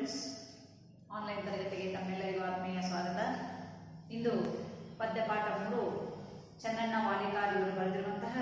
students online ತರಗತಿಗೆ ತಮ್ಮೆಲ್ಲರಿಗೂ ಆತ್ಮೀಯ ಸ್ವಾಗತ ಇಂದು ಪದ್ಯಪಾಠ ಮೂರು ಚೆನ್ನಣ್ಣ ವಾಲಿಕಾರ್ ಇವರು ಬರೆದಿರುವಂತಹ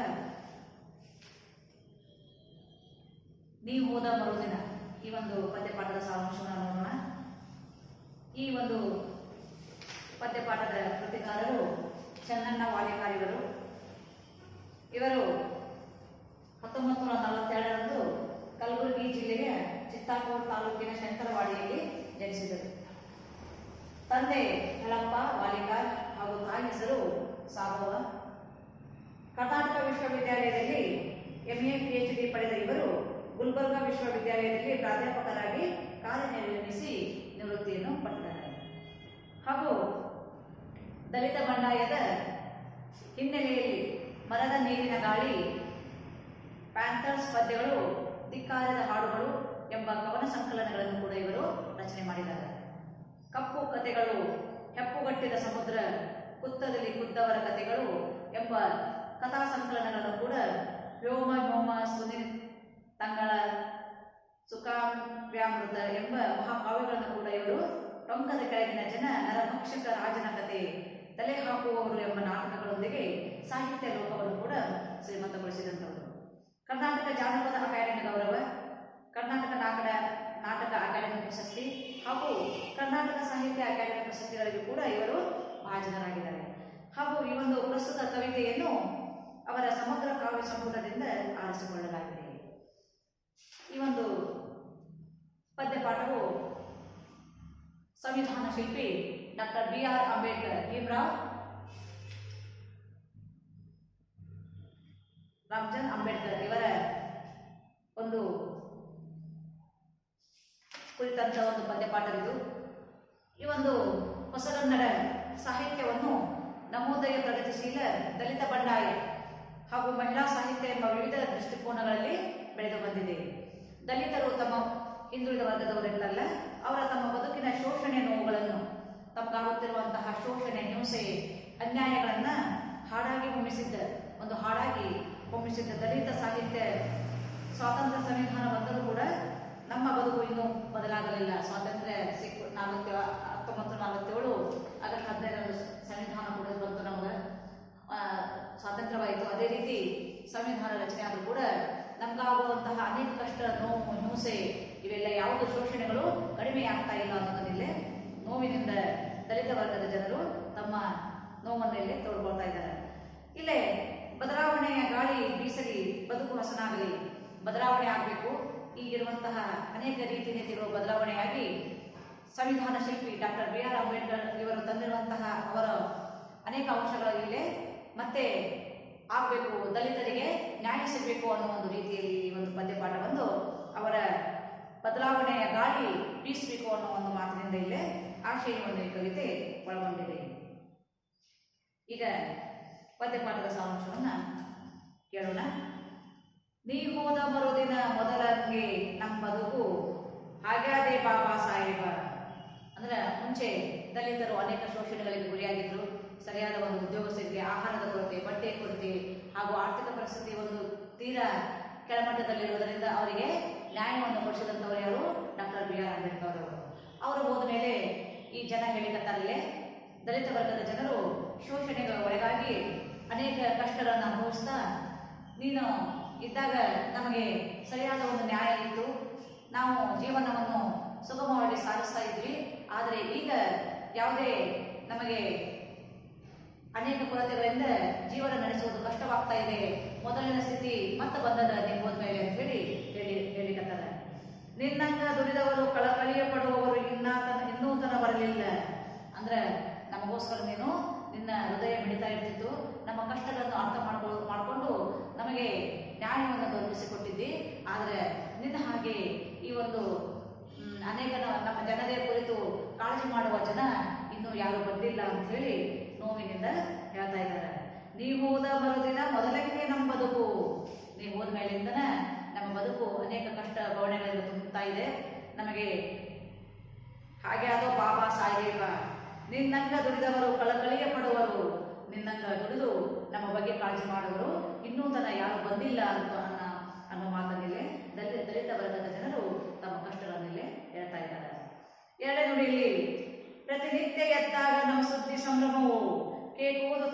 ನೀವು ಹೋದ ಮರುದಿನ ಈ ಒಂದು ಪದ್ಯಪಾಠದ ಸಾರಾಂಶವನ್ನು ನೋಡೋಣ ಈ ಒಂದು ಪದ್ಯಪಾಠದ ಕೃತಿಕಾರರು ಚೆನ್ನಣ್ಣ ವಾಲಿಕಾರ್ ಇವರು ಇವರು ಹತ್ತೊಂಬತ್ತು ನೂರ ನಲವತ್ತೆರಡರಂದು ಕಲಬುರಗಿ ಜಿಲ್ಲೆಯ ಚಿತ್ತಾಪುರ ತಾಲೂಕಿನ ಶಂಕರವಾಡಿಯಲ್ಲಿ ಜನಿಸಿದರು ತಂದೆ ಹೆಳಪ್ಪ ವಾಲಿಕಾರ್ ಹಾಗೂ ತಾಯಿ ಹೆಸರು ಸಾಬವ್ವ ಕರ್ನಾಟಕ ವಿಶ್ವವಿದ್ಯಾಲಯದಲ್ಲಿ ಎಂಎ ಪಿಎಚ್ ಡಿ ಪಡೆದ ಇವರು ಗುಲ್ಬರ್ಗಾ ವಿಶ್ವವಿದ್ಯಾಲಯದಲ್ಲಿ ಪ್ರಾಧ್ಯಾಪಕರಾಗಿ ಕಾರ್ಯನಿರ್ವಹಿಸಿ ನಿವೃತ್ತಿಯನ್ನು ಪಡೆದಿದ್ದಾರೆ ಹಾಗೂ ದಲಿತ ಬಂಡಾಯದ ಹಿನ್ನೆಲೆಯಲ್ಲಿ ಮರದ ನೀರಿನ ಗಾಳಿ ಪ್ಯಾಂಥರ್ಸ್ ಪದ್ಯಗಳು ಧಿಕ್ಕಾರದ ಹಾಡುಗಳು ಎಂಬ ಕವನ ಸಂಕಲನಗಳನ್ನು ಕೂಡ ಇವರು ರಚನೆ ಮಾಡಿದ್ದಾರೆ ಕಪ್ಪು ಕಥೆಗಳು ಹೆಪ್ಪುಗಟ್ಟಿದ ಸಮುದ್ರ ಕುತ್ತದಲ್ಲಿ ಕುದ್ದವರ ಕಥೆಗಳು ಎಂಬ ಕಥಾ ಸಂಕಲನಗಳನ್ನು ಕೂಡ ವ್ಯೋಮ ವ್ಯೋಮ ಸುನಿಲ್ ತಂಗಳ ಸುಖಾವ್ಯಾಮೃತ ಎಂಬ ಮಹಾಕಾವ್ಯಗಳನ್ನು ಕೂಡ ಇವರು ಟೊಂಕದ ಕೆಳಗಿನ ಜನ ನರಭಕ್ಷಕ ರಾಜನ ಕತೆ ತಲೆ ಹಾಕುವವರು ಎಂಬ ನಾಟಕಗಳೊಂದಿಗೆ ಸಾಹಿತ್ಯ ಲೋಕವನ್ನು ಕೂಡ ಶ್ರೀಮಂತಗೊಳಿಸಿದಂಥವರು ಕರ್ನಾಟಕ ಜಾನಪದ ಅಕಾಡೆಮಿ ಗೌರವ ಕರ್ನಾಟಕ ನಾಟಕ ನಾಟಕ ಅಕಾಡೆಮಿ ಪ್ರಶಸ್ತಿ ಹಾಗೂ ಕರ್ನಾಟಕ ಸಾಹಿತ್ಯ ಅಕಾಡೆಮಿ ಪ್ರಶಸ್ತಿಗಳಿಗೂ ಕೂಡ ಇವರು ಭಾಜನರಾಗಿದ್ದಾರೆ ಹಾಗೂ ಈ ಒಂದು ಪ್ರಸ್ತುತ ಕವಿತೆಯನ್ನು ಅವರ ಸಮಗ್ರ ಕಾವ್ಯ ಸಂಪುಟದಿಂದ ಆರಿಸಿಕೊಳ್ಳಲಾಗಿದೆ ಈ ಒಂದು ಪದ್ಯಪಾಠವು ಸಂವಿಧಾನ ಶಿಲ್ಪಿ doctor B R Ambedkar Bhimrao Ramchand Ambedkar ಇವರ ಒಂದು ಕುರಿತಂತ ಒಂದು ಪದ್ಯಪಾಠವಿದು ಈ ಒಂದು ಹೊಸಗನ್ನಡ ಸಾಹಿತ್ಯವನ್ನು ನವೋದಯ ಪ್ರಗತಿಶೀಲ ದಲಿತ ಬಂಡಾಯ ಹಾಗೂ ಮಹಿಳಾ ಸಾಹಿತ್ಯ ಎಂಬ ವಿವಿಧ ದೃಷ್ಟಿಕೋನಗಳಲ್ಲಿ ಬೆಳೆದು ಬಂದಿದೆ ದಲಿತರು ತಮ್ಮ ಹಿಂದುಳಿದ ವರ್ಗದವರೆಲ್ಲಲ್ಲ ಅವರ ತಮ್ಮ ಬದುಕಿನ ಶೋಷಣೆ ನೋವುಗಳನ್ನು ತಮಗಾಗುತ್ತಿರುವಂತಹ ಶೋಷಣೆ ಹಿಂಸೆ ಅನ್ಯಾಯಗಳನ್ನ ಹಾಡಾಗಿ ಹೊಮ್ಮಿಸಿದ್ದ ಒಂದು ಹಾಡಾಗಿ ಹೊಮ್ಮಿಸಿದ್ದ ದಲಿತ ಸಾಹಿತ್ಯ ಸ್ವಾತಂತ್ರ್ಯ ಸಂವಿಧಾನ ಬಂದರೂ ಕೂಡ ನಮ್ಮ ಬದುಕು ಇನ್ನೂ ಬದಲಾಗಲಿಲ್ಲ ಸ್ವಾತಂತ್ರ್ಯ ಸಿಕ್ಕು ನಾಲ್ವತ್ತು ಹತ್ತೊಂಬತ್ತು ನಲವತ್ತೇಳು ಆಗಸ್ಟ್ ಹದಿನೈದರಂದು ಸಂವಿಧಾನ ಕೂಡ ಬಂತು ನಮಗೆ ಆ, ಸ್ವಾತಂತ್ರ್ಯವಾಯಿತು ಅದೇ ರೀತಿ ಸಂವಿಧಾನ ರಚನೆ ಆದರೂ ಕೂಡ ನಮಗಾಗುವಂತಹ ಅನೇಕ ಕಷ್ಟ ನೋವು ಹಿಂಸೆ ಇವೆಲ್ಲ ಯಾವುದು ಶೋಷಣೆಗಳು ಕಡಿಮೆ ಆಗ್ತಾ ಇಲ್ಲ ಅನ್ನೋದನ್ನಿಲ್ಲೇ ನೋವಿನಿಂದ ದಲಿತ ವರ್ಗದ ಜನರು ತಮ್ಮ ನೋವನ್ನೆಲ್ಲೇ ತೋಡ್ಕೊಳ್ತಾ ಇದ್ದಾರೆ ಇಲ್ಲೇ ಬದಲಾವಣೆಯ ಗಾಳಿ ಬೀಸಲಿ ಬದುಕು ಹಸನಾಗಲಿ ಬದಲಾವಣೆ ಆಗಬೇಕು ಈಗಿರುವಂತಹ ಅನೇಕ ರೀತಿ ನೀತಿಗಳು ಬದಲಾವಣೆಯಾಗಿ ಸಂವಿಧಾನ ಶಿಲ್ಪಿ ಡಾಕ್ಟರ್ ಬಿ ಆರ್ ಅಂಬೇಡ್ಕರ್ ಇವರು ತಂದಿರುವಂತಹ ಅವರ ಅನೇಕ ಅಂಶಗಳು ಇಲ್ಲೇ ಮತ್ತೆ ಆಗಬೇಕು ದಲಿತರಿಗೆ ನ್ಯಾಯ ಸಿಗಬೇಕು ಅನ್ನೋ ಒಂದು ರೀತಿಯಲ್ಲಿ ಈ ಒಂದು ಪದ್ಯಪಾಠ ಬಂದು ಅವರ ಬದಲಾವಣೆಯ ಗಾಳಿ ಬೀಸಬೇಕು ಅನ್ನೋ ಒಂದು ಮಾತಿನಿಂದ ಇಲ್ಲೇ ಆಶಯವನ್ನು ಈ ಕವಿತೆ ಒಳಗೊಂಡಿದೆ ಈಗ ಪದ್ಯಪಾಠದ ಸಾರಾಂಶವನ್ನ ಕೇಳೋಣ ನೀ ಹೋದ ಮರುದಿನ ಮೊದಲಂಗೆ ನಮ್ಮ ಬದುಕು ಹಾಗಾದೆ ಬಾಬಾ ಸಾಹೇಬ ಅಂದ್ರೆ ಮುಂಚೆ ದಲಿತರು ಅನೇಕ ಶೋಷಣೆಗಳಿಗೆ ಗುರಿಯಾಗಿದ್ರು ಸರಿಯಾದ ಒಂದು ಉದ್ಯೋಗ ಸಿಗದೆ ಆಹಾರದ ಕೊರತೆ ಬಟ್ಟೆ ಕೊರತೆ ಹಾಗೂ ಆರ್ಥಿಕ ಪರಿಸ್ಥಿತಿ ಒಂದು ತೀರಾ ಕೆಳಮಟ್ಟದಲ್ಲಿರುವುದರಿಂದ ಅವರಿಗೆ ನ್ಯಾಯವನ್ನು ಕೊಡಿಸಿದಂಥವರು ಯಾರು ಡಾಕ್ಟರ್ ಬಿ ಆರ್ ಅಂಬೇಡ್ಕರ್ ಅವರು ಅವರು ಹೋದ ಮೇಲೆ ಈ ಜನ ಹೇಳಿಕತ್ತಾರಲ್ಲೇ ದಲಿತ ವರ್ಗದ ಜನರು ಶೋಷಣೆಗೆ ಒಳಗಾಗಿ ಅನೇಕ ಕಷ್ಟಗಳನ್ನು ಅನುಭವಿಸ್ತಾ ನೀನು ಇದ್ದಾಗ ನಮಗೆ ಸರಿಯಾದ ಒಂದು ನ್ಯಾಯ ಇತ್ತು ನಾವು ಜೀವನವನ್ನು ಸುಗಮವಾಗಿ ಸಾಗಿಸ್ತಾ ಇದ್ವಿ ಆದರೆ ಈಗ ಯಾವುದೇ ನಮಗೆ ಅನೇಕ ಕೊರತೆಗಳಿಂದ ಜೀವನ ನಡೆಸುವುದು ಕಷ್ಟವಾಗ್ತಾ ಇದೆ ಮೊದಲಿನ ಸ್ಥಿತಿ ಮತ್ತೆ ಬಂದದ ನೀವು ಹೋದ್ಮೇಲೆ ಅಂತ ಹೇಳಿ ಹೇಳಿ ಹೇಳಿಕತ್ತಾರ ನಿನ್ನಂಗ ದುಡಿದವರು ಕಳಕಳಿಯ ಪಡುವವರು ಇನ್ನಾತನ ಇನ್ನೂ ತನ ಬರಲಿಲ್ಲ ಅಂದ್ರೆ ನಮಗೋಸ್ಕರ ನೀನು ನಿನ್ನ ಹೃದಯ ಮಿಡಿತಾ ಇರ್ತಿತ್ತು ನಮ್ಮ ಕಷ್ಟಗಳನ್ನು ಅರ್ಥ ಮಾಡ್ಕೊ ಮಾಡಿಕೊಂಡು ನಮಗೆ ನ್ಯಾಯವನ್ನು ದೊರಕಿಸಿಕೊಟ್ಟಿದ್ದಿ ಆದರೆ ನಿನ್ನ ಹಾಗೆ ಈ ಒಂದು ಮ್, ಅನೇಕ ನ- ನಮ್ಮ ಜನರೇ ಕುರಿತು ಕಾಳಜಿ ಮಾಡುವ ಜನ ಇನ್ನೂ ಯಾರು ಬಂದಿಲ್ಲ ಅಂತ ಹೇಳಿ ನೋವಿನಿಂದ ಹೇಳ್ತಾ ಇದ್ದಾರೆ ನೀ ಹೋದ ಮರುದಿನ ಮೊದಲಕ್ಕೆ ನಮ್ಮ ಬದುಕು ನೀ ಹೋದ ಮೇಲಿಂದನ ನಮ್ಮ ಬದುಕು ಅನೇಕ ಕಷ್ಟ ಬವಣೆಗಳಿಂದ ತುಂಬುತ್ತಾ ಇದೆ ನಮಗೆ ಹಾಗೆ ಅದು ಬಾಬಾ ಸಾಹೇಬ ನಿನ್ನಂಗ ದುಡಿದವರು ಕಳಕಳಿಯ ಪಡುವರು ನಿನ್ನಂಗ ದುಡಿದು ನಮ್ಮ ಬಗ್ಗೆ ಕಾಳಜಿ ಮಾಡುವರು ಇನ್ನೂ ತನ ಯಾರು ಬಂದಿಲ್ಲ ಅಂತ ಅನ್ನೋ ಅನ್ನೋ ಮಾತನ್ನಿಲೆ ದಲಿತ ದಲಿತ ವರ್ಗದ ಜನರು ತಮ್ಮ ಕಷ್ಟಗಳನ್ನಿಲ್ಲೇ ಹೇಳ್ತಾ ಇದ್ದಾರೆ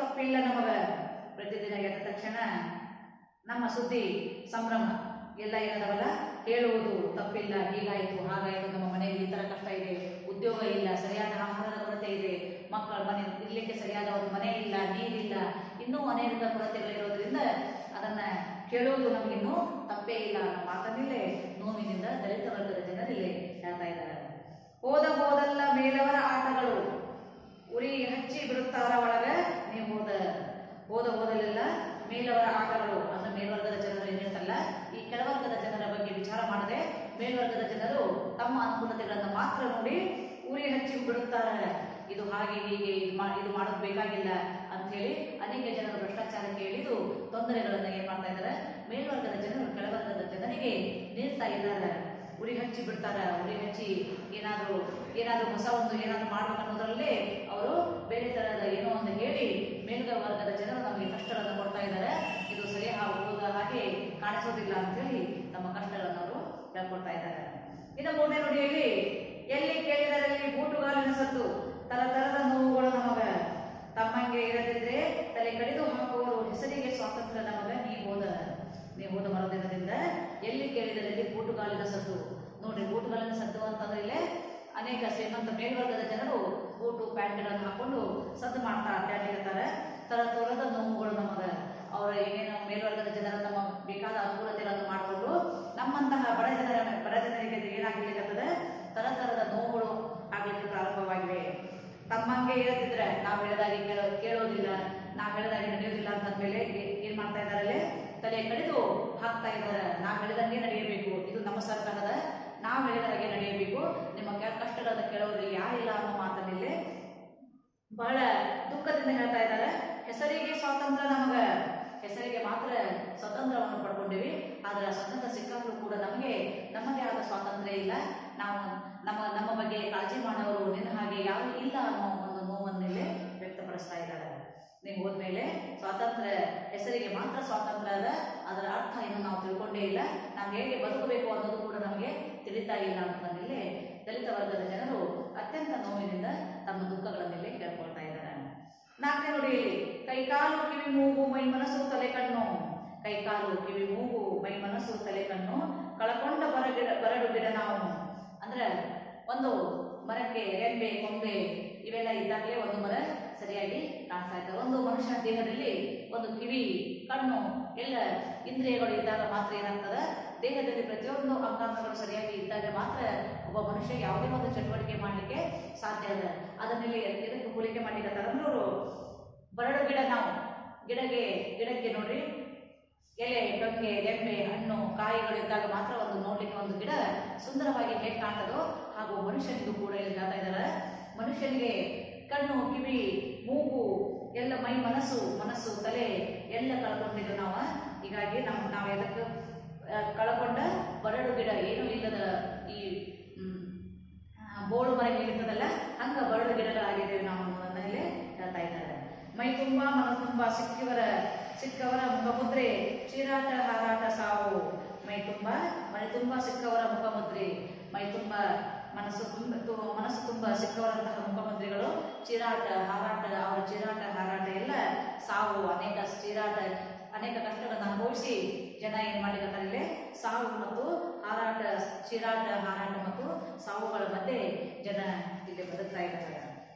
ತಪ್ಪಿಲ್ಲ ನಮಗ ಪ್ರತಿದಿನ ಎದ್ದ ತಕ್ಷಣ ನಮ್ಮ ಸುದ್ದಿ ಸಂಭ್ರಮ ಎಲ್ಲ ಏನದವಲ್ಲ ಹೇಳುವುದು ತಪ್ಪಿಲ್ಲ ಹೀಗಾಯಿತು ಹಾಗಾಯಿತು ನಮ್ಮ ಮನೆಯಲ್ಲಿ ಈ ಥರ ಕಷ್ಟ ಇದೆ ಉದ್ಯೋಗ ಇಲ್ಲ ಸರಿಯಾದ ಆಹಾರದ ಕೊರತೆ ಇದೆ ಮಕ್ಕಳ ಮನೆ ಇರ್ಲಿಕ್ಕೆ ಸರಿಯಾದ ಒಂದು ಮನೆ ಇಲ್ಲ ನೀರಿಲ್ಲ ಇನ್ನೂ ಅನೇಕ ಕೊರತೆಗಳಿರೋದ್ರಿಂದ ಅದನ್ನ ಕೇಳುವುದು ನಮಗಿನ್ನೂ ತಪ್ಪೇ ಇಲ್ಲ ಅನ್ನೋ ಮಾತನ್ನಿಲ್ಲೇ ನೋವಿನಿಂದ ದಲಿತ ವರ್ಗದ ಜನರಲ್ಲಿ ಹೇಳ್ತಾ ಇದ್ದಾರೆ ಹೋದ ಹೋದಲ್ಲ ಮೇಲವರ ಆಟಗಳು ಉರಿ ಹಚ್ಚಿ ಬಿಡುತ್ತಾರ ಒಳಗ ನೀವು ಹೋದ ಹೋದ ಹೋದಲೆಲ್ಲ ಮೇಲವರ ಆಟಗಳು ಅಂದ್ರೆ ಮೇಲ್ವರ್ಗದ ಜನರು ಏನಿರ್ತಲ್ಲ ಈ ಕೆಳವರ್ಗದ ಜನರ ಬಗ್ಗೆ ವಿಚಾರ ಮಾಡದೆ ಮೇಲ್ವರ್ಗದ ಜನರು ತಮ್ಮ ಅನುಕೂಲತೆಗಳನ್ನು ಮಾತ್ರ ನೋಡಿ ಉರಿ ಹಚ್ಚಿ ಬಿಡುತ್ತಾರೆ ಇದು ಹಾಗೆ ಹೀಗೆ ಇದು ಮಾ ಇದು ಮಾಡೋದು ಬೇಕಾಗಿಲ್ಲ ಅಂಥೇಳಿ ಅನೇಕ ಜನರು ಭ್ರಷ್ಟಾಚಾರಕ್ಕೆ ಇಳಿದು ತೊಂದರೆಗಳನ್ನು ಏನ್ ಮಾಡ್ತಾ ಇದ್ದಾರೆ ಮೇಲ್ವರ್ಗದ ಜನರು ಕೆಳವರ್ಗದ ಜನರಿಗೆ ನೀಡ್ತಾ ಇದ್ದಾರೆ ಉರಿ ಹಚ್ಚಿ ಬಿಡ್ತಾರೆ ಉರಿ ಹಚ್ಚಿ ಏನಾದರೂ ಏನಾದರೂ ಹೊಸ ಒಂದು ಏನಾದರೂ ಮಾಡ್ಬೇಕು ಅನ್ನೋದ್ರಲ್ಲೇ ಅವರು ಬೇರೆ ತರಹದ ಏನೋ ಒಂದು ಹೇಳಿ ಮೇಲ್ಗ ವರ್ಗದ ಜನರು ನಮಗೆ ಕಷ್ಟಗಳನ್ನು ಕೊಡ್ತಾ ಇದ್ದಾರೆ ಇದು ಸರಿ ಹೋದ ಹಾಗೆ ಕಾಣಿಸೋದಿಲ್ಲ ಅಂತ ಹೇಳಿ ತಮ್ಮ ಕಷ್ಟಗಳನ್ನು ಅವರು ಹೇಳ್ಕೊಡ್ತಾ ಇದ್ದಾರೆ ಇನ್ನು ಮೂರನೇ ನುಡಿಯಲ್ಲಿ ಎಲ್ಲಿ ಕೇಳಿದರಲ್ಲಿ ಬೂಟುಗಾಲಿನ ಸತ್ತು ತರ ತರದ ನೋವುಗಳು ನಮಗ ತಮ್ಮಂಗೆ ಇರದಿದ್ರೆ ತಲೆ ಕಡಿದು ಹಾಕುವರು ಹೆಸರಿಗೆ ಸ್ವಾತಂತ್ರ್ಯ ನಮಗ ನೀ ಹೋದ ನೀ ಹೋದ ಮರದಿನದಿಂದ ಎಲ್ಲಿ ಕೇಳಿದರಲ್ಲಿ ಬೂಟುಗಾಲಿನ ಸದ್ದು ನೋಡ್ರಿ ಬೂಟುಗಾಲಿನ ಸದ್ದು ಅಂತಂದ್ರೆ ಇಲ್ಲೇ ಅನೇಕ ಶ್ರೀಮಂತ ಮೇಲ್ವರ್ಗದ ಜನರು ಬೂಟು ಪ್ಯಾಂಟ್ಗಳನ್ನು ಹಾಕೊಂಡು ಸದ್ದು ಮಾಡ್ತಾ ಅಡ್ಡಾಡಿರ್ತಾರೆ ತರ ತರದ ನೋವುಗಳು ನಮಗ ಅವರ ಏನೇನೋ ಮೇಲ್ವರ್ಗದ ಜನರ ತಮ್ಮ ಬೇಕಾದ ಅನುಕೂಲತೆಗಳನ್ನು ಮಾಡಿಕೊಂಡು ನಮ್ಮಂತಹ ಬಡ ಜನರ ಬಡ ಜನರಿಗೆ ಏನಾಗಲಿಕ್ಕತ್ತದೆ ತರ ತರದ ನೋವುಗಳು ಆಗ್ಲಿಕ್ಕೆ ಪ್ರಾರಂಭವಾಗಿವೆ ತಮ್ಮಂಗೆ ಇರದಿದ್ರೆ ನಾವು ಹೇಳಿದಾಗೆ ಕೇಳೋ ಕೇಳೋದಿಲ್ಲ ನಾವು ಹೇಳಿದಾಗೆ ನಡೆಯೋದಿಲ್ಲ ಅಂತಂದ್ಮೇಲೆ ಏ- ಏನ್ ಮಾಡ್ತಾ ಇದಾರೆ ತಲೆ ಕಡಿದು ಹಾಕ್ತಾ ಇದ್ದಾರೆ ನಾವು ಹೇಳಿದಂಗೆ ನಡೆಯಬೇಕು ಇದು ನಮ್ಮ ಸರ್ಕಾರದ ನಾವು ಹೇಳಿದ ಹಾಗೆ ನಡೆಯಬೇಕು ನಿಮ್ಮ ಕ- ಕಷ್ಟಗಳನ್ನು ಕೇಳೋರು ಯಾರಿಲ್ಲ ಅನ್ನೋ ಮಾತನ್ನಿಲ್ಲಿ ಬಹಳ ದುಃಖದಿಂದ ಹೇಳ್ತಾ ಇದ್ದಾರೆ ಹೆಸರಿಗೆ ಸ್ವಾತಂತ್ರ್ಯ ನಮಗ ಹೆಸರಿಗೆ ಮಾತ್ರ ಸ್ವತಂತ್ರವನ್ನು ಪಡ್ಕೊಂಡಿವಿ ಆದ್ರೆ ಆ ಸ್ವತಂತ್ರ ಸಿಕ್ಕಾಗಲೂ ಕೂಡ ನಮಗೆ ನಮ್ಮದೇ ಆದ ಸ್ವಾತಂತ್ರ್ಯ ಇಲ್ಲ ನಾವು ನಮ್ಮ ನಮ್ಮ ಬಗ್ಗೆ ಕಾಳಜಿ ಮಾಡೋರು ನಿನ್ನ ಹಾಗೆ ಯಾರು ಇಲ್ಲ ಅನ್ನೋ ಒಂದು ನೋವನ್ನಿಲ್ಲಿ ವ್ಯಕ್ತಪಡಿಸ್ತಾ ಇದ್ದಾರೆ ನೀವು ಹೋದ್ಮೇಲೆ ಸ್ವಾತಂತ್ರ್ಯ ಹೆಸರಿಗೆ ಮಾತ್ರ ಸ್ವಾತಂತ್ರ್ಯ ಅದ ಅದರ ಅರ್ಥ ಇನ್ನು ನಾವು ತಿಳ್ಕೊಂಡೇ ಇಲ್ಲ ನಾವು ಹೇಗೆ ಬದುಕಬೇಕು ಅನ್ನೋದು ಕೂಡ ನಮಗೆ ತಿಳಿತಾ ಇಲ್ಲ ಅಂತಂದಿಲ್ಲಿ ದಲಿತ ವರ್ಗದ ಜನರು ಅತ್ಯಂತ ನೋವಿನಿಂದ ತಮ್ಮ ದುಃಖಗಳನ್ನೆಲ್ಲಿ ಕೇಳ್ಕೊಳ್ತಾ ಇದ್ದಾರೆ ನಾಲ್ಕನೇ ನುಡಿಯಲ್ಲಿ ಕೈಕಾಲು ಕಿವಿ ಮೂಗು ಮೈ ಮನಸ್ಸು ತಲೆ ಕಣ್ಣು ಕೈಕಾಲು ಕಿವಿ ಮೂಗು ಮೈ ಮನಸ್ಸು ತಲೆ ಕಣ್ಣು ಕಳಕೊಂಡ ಬರ ಗಿಡ ಬರಡು ಗಿಡ ನಾವು ಅಂದ್ರೆ ಒಂದು ಮರಕ್ಕೆ ರೆಂಬೆ ಕೊಂಬೆ ಇವೆಲ್ಲ ಇದ್ದಾಗಲೇ ಒಂದು ಮರ ಸರಿಯಾಗಿ ಕಾಣಿಸ್ತಾ ಇರ್ತದೆ ಒಂದು ಮನುಷ್ಯನ ದೇಹದಲ್ಲಿ ಒಂದು ಕಿವಿ ಕಣ್ಣು ಎಲ್ಲ ಇಂದ್ರಿಯಗಳು ಇದ್ದಾಗ ಮಾತ್ರ ಏನಾಗ್ತದೆ ದೇಹದಲ್ಲಿ ಪ್ರತಿಯೊಂದು ಅಂಗಾಂಗಗಳು ಸರಿಯಾಗಿ ಇದ್ದಾಗ ಮಾತ್ರ ಒಬ್ಬ ಮನುಷ್ಯ ಯಾವುದೇ ಒಂದು ಚಟುವಟಿಕೆ ಮಾಡಲಿಕ್ಕೆ ಸಾಧ್ಯ ಅದ ಅದನ್ನೆಲ್ಲಿ ಎದಕ್ಕೆ ಹೋಲಿಕೆ ಮಾಡಿದ್ದಾರೆ ಅವರು ಬರಡು ಗಿಡ ನಾವು ಗಿಡಕ್ಕೆ ಗಿಡಕ್ಕೆ ನೋಡ್ರಿ ಎಲೆ ಟೊಂಗೆ ರೆಂಬೆ ಹಣ್ಣು ಕಾಯಿಗಳು ಇದ್ದಾಗ ಮಾತ್ರ ಒಂದು ನೋಡ್ಲಿಕ್ಕೆ ಒಂದು ಗಿಡ ಸುಂದರವಾಗಿ ಹೇಗೆ ಕಾಣ್ತದೋ ಹಾಗೂ ಮನುಷ್ಯನಿಗೂ ಕೂಡ ಇಲ್ಲಿ ಹೇಳ್ತಾ ಇದ್ದಾರೆ ಮನುಷ್ಯನಿಗೆ ಕಣ್ಣು ಕಿವಿ ಮೂಗು ಎಲ್ಲ ಮೈ ಮನಸ್ಸು ಮನಸ್ಸು ತಲೆ ಎಲ್ಲ ಕಳ್ಕೊಂಡಿದ್ದು ನಾವು ಹೀಗಾಗಿ ನಾವು ನಾವು ಎದಕ್ಕೆ ಆ, ಕಳ್ಕೊಂಡ ಬರಡು ಗಿಡ ಏನೂ ಇಲ್ಲದ ಈ ಮ್, ಆ, ಬೋಳು ಮರ ಇರ್ತದಲ್ಲ ಹಂಗ ಬರಡು ಗಿಡಗಳಾಗಿದ್ದೇವೆ ನಾವು ಅನ್ನೋದನ್ನೇ ಹೇಳ್ತಾ ಇದ್ದಾರೆ ಮೈ ತುಂಬ ಮನ ತುಂಬ ಸಿಕ್ಕಿವರ ಸಿಕ್ಕವರ ಮುಖಮುದ್ರೆ ಚೀರಾಟ ಹಾರಾಟ ಸಾವು ಮೈ ತುಂಬ ಮೈ ತುಂಬ ಸಿಕ್ಕವರ ಮುಖಮುದ್ರೆ ಮೈ ತುಂಬ ಮನಸ್ಸು ತುಂಬ ತು- ಮನಸ್ಸು ತುಂಬ ಸಿಕ್ಕವರಂತಹ ಮುಖಮುದ್ರೆಗಳು ಚೀರಾಟ ಹಾರಾಟ ಅವರ ಚೀರಾಟ ಹಾರಾಟ ಎಲ್ಲ ಸಾವು ಅನೇಕ ಚೀರಾಟ ಅನೇಕ ಕಷ್ಟಗಳನ್ನು ಅನುಭವಿಸಿ ಜನ ಏನ್ ಮಾಡಿದ್ದಾರೆ ಸಾವು ಮತ್ತು ಹಾರಾಟ ಚೀರಾಟ ಹಾರಾಟ ಮತ್ತು ಸಾವುಗಳ ಮಧ್ಯೆ ಜನ ಇಲ್ಲಿ ಬದುಕ್ತಾ ಇದ್ದಾರೆ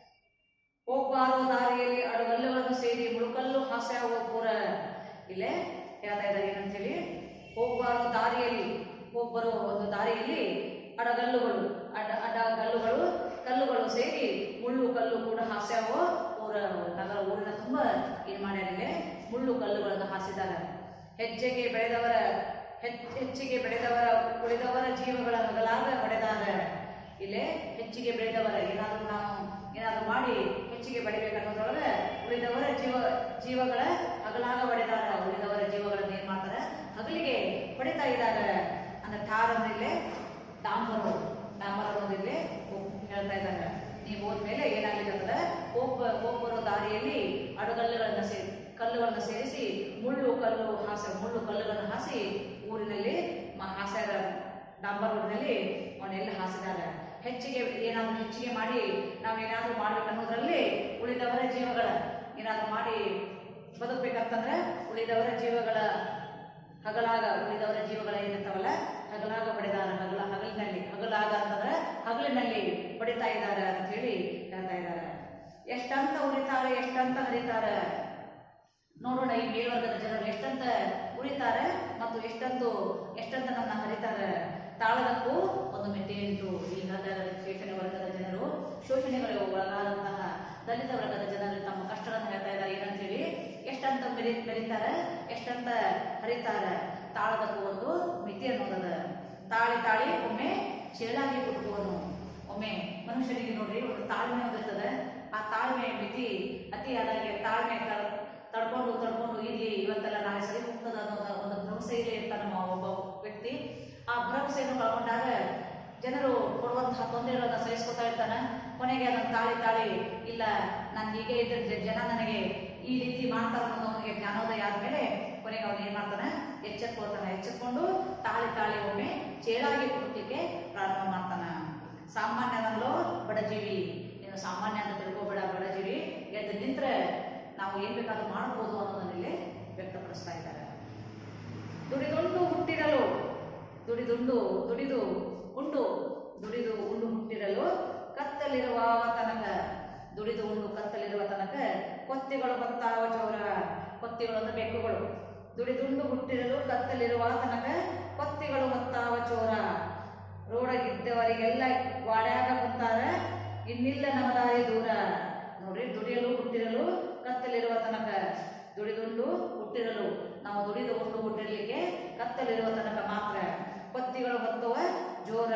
ಹೋಗ್ಬಾರೋ ದಾರಿಯಲ್ಲಿ ಅಡಗಲ್ಲುಗಳನ್ನು ಸೇರಿ ಮುಳುಕಲ್ಲು ಹಾಸ್ಯಾವ ಪೂರ ಇಲ್ಲೇ ಹೇಳ್ತಾ ಇದ್ದಾರೆ ಏನಂತೇಳಿ ಹೋಗ್ಬಾರೋ ದಾರಿಯಲ್ಲಿ ಹೋಗ್ಬರೋ ಒಂದು ದಾರಿಯಲ್ಲಿ ಅಡಗಲ್ಲುಗಳು ಅಡ ಅಡಗಲ್ಲುಗಳು ಕಲ್ಲುಗಳು ಸೇರಿ ಮುಳ್ಳು ಕಲ್ಲು ಕೂಡ ಹಾಸ್ಯಾವೋ ಊರ ನಗರ ಊರಿನ ತುಂಬ ಏನ್ ಮಾಡ್ಯಾರಿಲ್ಲ ಮುಳ್ಳು ಕಲ್ಲುಗಳನ್ನು ಹಾಸಿದ್ದಾರೆ ಹೆಜ್ಜೆಗೆ ಬೆಳೆದವರ ಹೆಚ್- ಹೆಚ್ಚಿಗೆ ಬೆಳೆದವರ ಉಳಿದವರ ಜೀವಗಳ ಹಗಲಾಗ ಹೊಡೆದಾಗ ಇಲ್ಲೇ ಹೆಚ್ಚಿಗೆ ಬೆಳೆದವರ ಏನಾದರೂ ನಾವು ಏನಾದರೂ ಮಾಡಿ ಹೆಚ್ಚಿಗೆ ಬೆಳಿಬೇಕನ್ನೋದ್ರೊಳಗೆ ಉಳಿದವರ ಜೀವ ಜೀವಗಳ ಹಗಲಾಗ ಹೊಡೆದಾಗ ಉಳಿದವರ ಜೀವಗಳನ್ನು ಏನ್ ಮಾಡ್ತಾರೆ ಹಗಲಿಗೆ ಹೊಡಿತಾ ಇದ್ದಾಗ ಅಂದ್ರೆ ಠಾರ್ ಅಂದ್ರೆ ಇಲ್ಲೇ ಡಾಂಬರು ಡಾಂಬರ್ ಅನ್ನೋದಿಲ್ಲೇ ಹೇಳ್ತಾ ಇದ್ದಾರೆ ನೀವು ಹೋದ್ಮೇಲೆ ಏನಾಗಲಿಕ್ಕೆ ಹೋಗ್ ಹೋಗ್ಬರೋ ದಾರಿಯಲ್ಲಿ ಅಡಗಲ್ಲುಗಳನ್ನು ಸೇರಿ ಕಲ್ಲುಗಳನ್ನು ಸೇರಿಸಿ ಮುಳ್ಳು ಕಲ್ಲು ಹಾಸ ಮುಳ್ಳು ಕಲ್ಲುಗಳನ್ನು ಹಾಸಿ ಊರಿನಲ್ಲಿ ಮ- ಹಾಸ್ಯಾರ ಡಾಂಬರ್ ರೋಡ್ನಲ್ಲಿ ಅವನ್ನೆಲ್ಲ ಹಾಸಿದಾಗ ಹೆಚ್ಚಿಗೆ ಏನಾದರೂ ಹೆಚ್ಚಿಗೆ ಮಾಡಿ ನಾವೇನಾದ್ರೂ ಮಾಡ್ಬೇಕು ಅನ್ನೋದ್ರಲ್ಲಿ ಉಳಿದವರ ಜೀವಗಳ ಏನಾದ್ರು ಮಾಡಿ ಬದುಕಬೇಕಂತಂದ್ರೆ ಉಳಿದವರ ಜೀವಗಳ ಹಗಲಾಗ ಉಳಿದವರ ಜೀವಗಳ ಏನಿರ್ತಾವಲ್ಲ ಹಗಲಾಗ ಹೊಡೆದಾರ ಹಗಲ ಹಗಲಿನಲ್ಲಿ ಹಗಲಾಗ ಅಂತಂದ್ರೆ ಹಗಲಿನಲ್ಲಿ ಹೊಡಿತಾ ಇದ್ದಾರೆ ಅಂತ ಹೇಳಿ ಹೇಳ್ತಾ ಇದ್ದಾರೆ ಎಷ್ಟಂತ ಉರಿತಾರೆ ಎಷ್ಟಂತ ಹರಿತಾರೆ ನೋಡೋಣ ಈ ಮೇಲ್ವರ್ಗದ ಜನರು ಎಷ್ಟಂತ ಉರಿತಾರೆ ಮತ್ತು ಎಷ್ಟಂತೂ ಎಷ್ಟಂತ ನನ್ನ ಹರಿತಾರೆ ತಾಳದಕ್ಕೂ ಒಂದು ಮಿತಿ ಉಂಟು ಈ ಹಗರ ಶೋಷಣೆ ವರ್ಗದ ಜನರು ಶೋಷಣೆಗಳಿಗೆ ಒಳಗಾದಂತಹ ದಲಿತ ವರ್ಗದ ಜನರು ತಮ್ಮ ಕಷ್ಟಗಳನ್ನು ಹೇಳ್ತಾ ಇದ್ದಾರೆ ಏನಂತ ಹೇಳಿ ಎಷ್ಟಂತ ಮೆರಿ ಮೆರಿತಾರೆ ಎಷ್ಟಂತ ಹರಿತಾರೆ ತಾಳದಕ್ಕೂ ಒಂದು ಮಿತಿ ಅನ್ನೋದದ ತಾಳಿ ತಾಳಿ ಒಮ್ಮೆ ಚೇಳಾಗಿ ಕುಟ್ಟುವನು ಒಮ್ಮೆ ಮನುಷ್ಯನಿಗೆ ನೋಡ್ರಿ ಒಂದು ತಾಳ್ಮೆ ಒಂದಿರ್ತದೆ ಆ ತಾಳ್ಮೆ ಮಿತಿ ಅತಿಯಾದಾಗೆ ತಾಳ್ಮೆ ತ- ತಡ್ಕೊಂಡು ತಡ್ಕೊಂಡು ಇಲ್ಲಿ ಇವತ್ತೆಲ್ಲ ನಾಳೆ ಸರಿ ಹೋಗ್ತದ ಅನ್ನೋ ಒಂದು ಭರವಸೆಯಲ್ಲಿ ಇರ್ತಾನೆ ನಮ್ಮ ಒಬ್ಬ ವ್ಯಕ್ತಿ ಆ ಭರವಸೆಯನ್ನು ಕಳ್ಕೊಂಡಾಗ ಜನರು ಕೊಡುವಂತಹ ತೊಂದರೆಗಳನ್ನ ಸಹಿಸ್ಕೊತಾ ಇರ್ತಾನೆ ಕೊನೆಗೆ ಅದನ್ನು ತಾಳಿ ತಾಳಿ ಇಲ್ಲ ನಾನು ಹೀಗೆ ಇದ್ದರೆ ಜನ ನನಗೆ ಈ ರೀತಿ ಮಾಡ್ತಾರೆ ಅನ್ನೋದು ಅವನಿಗೆ ಜ್ಞಾನೋದಯ ಆದ್ಮೇಲೆ ಕೊನೆಗೆ ಅವನು ಏನ್ ಮಾಡ್ತಾನೆ ಎಚ್ಚೆತ್ಕೊಳ್ತಾನೆ ಎಚ್ಚೆತ್ಕೊಂಡು ತಾಳಿ ತಾಳಿ ಒಮ್ಮೆ ಚೇಳಾಗಿ ಕುಟುಕಲಿಕ್ಕೆ ಪ್ರಾರಂಭ ಮಾಡ್ತಾನ ಸಾಮಾನ್ಯನಲ್ಲೋ ಬಡಜೀವಿ ನೀನು ಸಾಮಾನ್ಯ ಅಂತ ತಿಳ್ಕೊಬೇಡ ಬಡಜೀವಿ ಎದ್ದು ನಿಂತ್ರೆ ನಾವು ಏನ್ ಬೇಕಾದ್ರೂ ಮಾಡ್ಬೋದು ಅನ್ನೋದನ್ನ ಇಲ್ಲಿ ವ್ಯಕ್ತಪಡಿಸ್ತಾ ಇದ್ದಾರೆ ದುಡಿದುಂಡು ಹುಟ್ಟಿರಲು ದುಡಿದುಂಡು ದುಡಿದು ಉಂಡು ದುಡಿದು ಉಂಡು ಹುಟ್ಟಿರಲು ಕತ್ತಲಿರುವ ತನಕ ದುಡಿದು ಉಂಡು ಕತ್ತಲಿರುವ ತನಕ ಕೊತ್ತಿಗಳು ಬತ್ತಾವ ಚೌರ ಕೊತ್ತಿಗಳು ಅಂದ್ರೆ ಬೆಕ್ಕುಗಳು ದುಡಿದುಂಡು ಹುಟ್ಟಿರಲು ಕತ್ತಲಿರುವ ತನಕ ಕೊತ್ತಿಗಳು ಬತ್ತಾವ ಚೋರ ರೋಡಗಿದ್ದವರಿಗೆಲ್ಲ ವಾಡ್ಯಾಗ ಕುಂತಾರ ಇನ್ನಿಲ್ಲ ನಮ್ಮ ದಾರಿ ದೂರ ನೋಡ್ರಿ ದುಡಿಯಲು ಹುಟ್ಟಿರಲು ಕತ್ತಲಿರುವ ತನಕ ದುಡಿದುಂಡು ಹುಟ್ಟಿರಲು ನಾವು ದುಡಿದು ಉಂಡು ಹುಟ್ಟಿರ್ಲಿಕ್ಕೆ ಕತ್ತಲಿರುವ ತನಕ ಮಾತ್ರ ಕೊತ್ತಿಗಳು ಬತ್ತವ ಜೋರ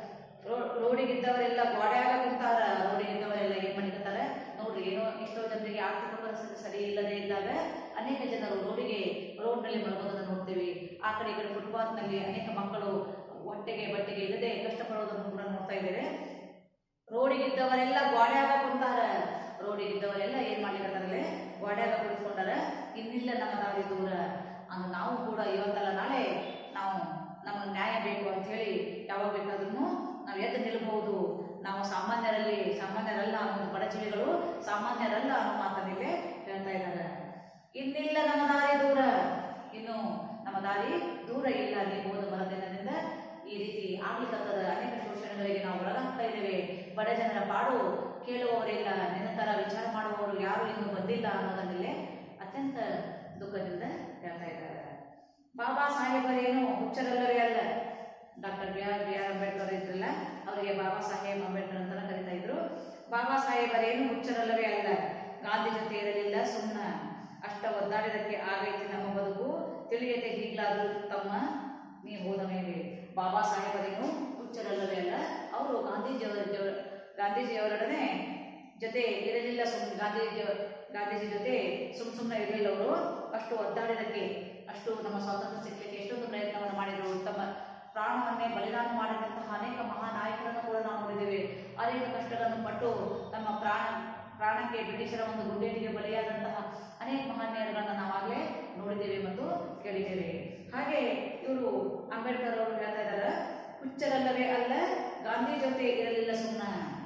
ರೋ- ರೋಡಿಗಿದ್ದವರೆಲ್ಲ ಗೋಡ್ಯಾಗ ಕುಂತಾರ ರೋಡಿಗಿದ್ದವರೆಲ್ಲ ಏನ್ ಮಾಡಿರ್ತಾರೆ ನೋಡ್ರಿ ಏನೋ ಎಷ್ಟೋ ಜನರಿಗೆ ಆರ್ಥಿಕ ಪರಿಸ್ಥಿತಿ ಸರಿ ಇಲ್ಲದೆ ಇದ್ದಾಗ ಅನೇಕ ಜನರು ರೋಡಿಗೆ ರೋಡ್ನಲ್ಲಿ ಮಲಗೋದನ್ನು ನೋಡ್ತೀವಿ ಆ ಕಡೆ ಈ ಕಡೆ ಫುಟ್ಪಾತ್ ನಲ್ಲಿ ಅನೇಕ ಮಕ್ಕಳು ಹೊಟ್ಟೆಗೆ ಬಟ್ಟೆಗೆ ಇಲ್ಲದೆ ಕಷ್ಟಪಡೋದನ್ನು ಕೂಡ ನೋಡ್ತಾ ಇದ್ದೇವೆ ರೋಡಿಗಿದ್ದವರೆಲ್ಲ ಗೋಡ್ಯಾಗ ಕುಂತಾರ ರೋಡಿಗಿದ್ದವರೆಲ್ಲ ಏನ್ ಮಾಡ್ಲಿಕ್ಕತ್ತಾರಲ್ಲೇ ಗೋಡ್ಯಾಗ ಕುಳಿತುಕೊಂಡಾರ ಇನ್ನಿಲ್ಲ ನಮ್ಮ ದಾರಿ ದೂರ ಅಂದ್ ನಾವು ಕೂಡ ಇವತ್ತಲ್ಲ ನಾಳೆ ನಾವು ನಮಗೆ ನ್ಯಾಯ ಬೇಕು ಅಂತ ಹೇಳಿ ಯಾವಾಗ ಬೇಕಾದ್ರೂ ನಾವು ಎದ್ದು ನಿಲ್ಬಹುದು ನಾವು ಸಾಮಾನ್ಯರಲ್ಲಿ ಸಾಮಾನ್ಯರಲ್ಲ ಅನ್ನೋ ಬಡಜೀವಿಗಳು ಸಾಮಾನ್ಯರಲ್ಲ ಅನ್ನೋ ಮಾತನ್ನ ಇಲ್ಲೇ ಹೇಳ್ತಾ ಇದ್ದಾರೆ ಇನ್ನಿಲ್ಲ ನಮ್ಮ ದಾರಿ ದೂರ ಇನ್ನು ನಮ್ಮ ದಾರಿ ದೂರ ಇಲ್ಲ ನೀವು ಹೋದ ಮರದಿನದಿಂದ ಈ ರೀತಿ ಆಗ್ಲಿಕ್ಕತ್ತದ ಅನೇಕ ಶೋಷಣೆಗಳಿಗೆ ನಾವು ಒಳಗಾಗ್ತಾ ಇದ್ದೇವೆ ಬಡ ಜನರ ಪಾಡು ಕೇಳುವವರಿಲ್ಲ ನಿರಂತರ ವಿಚಾರ ಮಾಡುವವರು ಯಾರು ಇನ್ನು ಬಂದಿಲ್ಲ ಅನ್ನೋದನ್ನಲ್ಲೇ ಅತ್ಯಂತ ದುಃಖದಿಂದ ಹೇಳ್ತಾ ಇದ್ದಾರೆ ಬಾಬಾ ಸಾಹೇಬರೇನು ಹುಚ್ಚರಲ್ಲವೇ ಅಲ್ಲ doctor B R B R Ambedkar ಇದ್ರಲ್ಲ ಅವರಿಗೆ ಬಾಬಾ ಸಾಹೇಬ್ ಅಂಬೇಡ್ಕರ್ ಅಂತ ಕರೀತಾ ಇದ್ರು ಬಾಬಾ ಸಾಹೇಬರೇನು ಹುಚ್ಚರಲ್ಲವೇ ಅಲ್ಲ ಗಾಂಧಿ ಜೊತೆ ಇರಲಿಲ್ಲ ಸುಮ್ಮನ ಅಷ್ಟ ಒದ್ದಾಡಿದಕ್ಕೆ ಆಗೈತಿ ನಮ್ಮ ಬದುಕು ತಿಳಿಯದೆ ಹೀಗ್ಲಾದ್ರು ತಮ್ಮ ನೀ ಹೋದ ಮೇಲೆ ಬಾಬಾ ಸಾಹೇಬರೇನು ಹುಚ್ಚರಲ್ಲವೇ ಅಲ್ಲ ಅವರು ಗಾಂಧೀಜಿಯವರ ಜವ- ಗಾಂಧೀಜಿಯವರೊಡನೆ ಜೊತೆ ಇರಲಿಲ್ಲ ಸುಮ್ ಗಾಂಧೀಜಿ ಗಾಂಧೀಜಿ ಜೊತೆ ಸುಮ್ ಸುಮ್ಮನೆ ಇರಲಿಲ್ಲ ಅವರು ಅಷ್ಟು ಒದ್ದಾಡಿದಕ್ಕೆ ಅಷ್ಟು ನಮ್ಮ ಸ್ವಾತಂತ್ರ್ಯ ಸಿಗ್ಲಿಕ್ಕೆ ಎಷ್ಟೊಂದು ಪ್ರಯತ್ನವನ್ನು ಮಾಡಿದರು ತಮ್ಮ ಪ್ರಾಣವನ್ನೇ ಬಲಿದಾನ ಮಾಡಿದಂತಹ ಅನೇಕ ಮಹಾನಾಯಕರನ್ನು ಕೂಡ ನಾವು ನೋಡಿದ್ದೇವೆ ಅನೇಕ ಕಷ್ಟಗಳನ್ನು ಪಟ್ಟು ತಮ್ಮ ಪ್ರಾಣ ಪ್ರಾಣಕ್ಕೆ ಬ್ರಿಟಿಷರ ಒಂದು ಗುಂಡೇಟಿಗೆ ಬಲಿಯಾದಂತಹ ಅನೇಕ ಮಹಾನೀಯರುಗಳನ್ನ ನಾವಾಗಲೇ ನೋಡಿದ್ದೇವೆ ಮತ್ತು ಕೇಳಿದ್ದೇವೆ ಹಾಗೆ ಇವರು ಅಂಬೇಡ್ಕರ್ ಅವರು ಹೇಳ್ತಾ ಇದ್ದಾರೆ ಹುಚ್ಚರಲ್ಲವೇ ಅಲ್ಲ ಗಾಂಧಿ ಜೊತೆ ಇರಲಿಲ್ಲ ಸುಮ್ಮನ